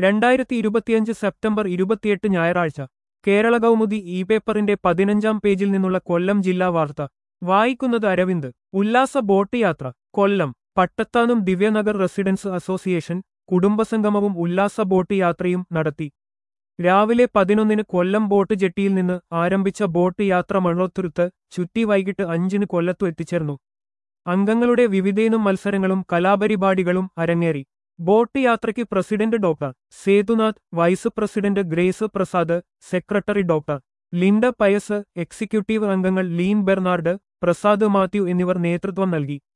രണ്ടായിരത്തി ഇരുപത്തിയഞ്ച് സെപ്റ്റംബർ ഇരുപത്തിയെട്ട് ഞായറാഴ്ച കേരള കൗമുദി ഇ പേപ്പറിന്റെ പതിനഞ്ചാം പേജിൽ നിന്നുള്ള കൊല്ലം ജില്ലാ വാർത്ത വായിക്കുന്നത് അരവിന്ദ് ഉല്ലാസ ബോട്ട് യാത്ര കൊല്ലം പട്ടത്താനം ദിവ്യനഗർ റെസിഡൻസ് അസോസിയേഷൻ കുടുംബസംഗമവും ഉല്ലാസ ബോട്ട് യാത്രയും നടത്തി രാവിലെ പതിനൊന്നിന് കൊല്ലം ബോട്ട് ജെട്ടിയിൽ നിന്ന് ആരംഭിച്ച ബോട്ട് യാത്ര മണോത്തുരുത്ത് ചുറ്റി വൈകിട്ട് അഞ്ചിന് കൊല്ലത്തു എത്തിച്ചേർന്നു അംഗങ്ങളുടെ വിവിധയിനം മത്സരങ്ങളും കലാപരിപാടികളും അരങ്ങേറി ബോട്ട് യാത്രയ്ക്ക് president doctor Sethunath vice president Grace Prasad secretary doctor Linda Pius executive അംഗങ്ങൾ ലീൻ ബെർണാർഡ് പ്രസാദ് മാത്യു എന്നിവർ നേതൃത്വം നൽകി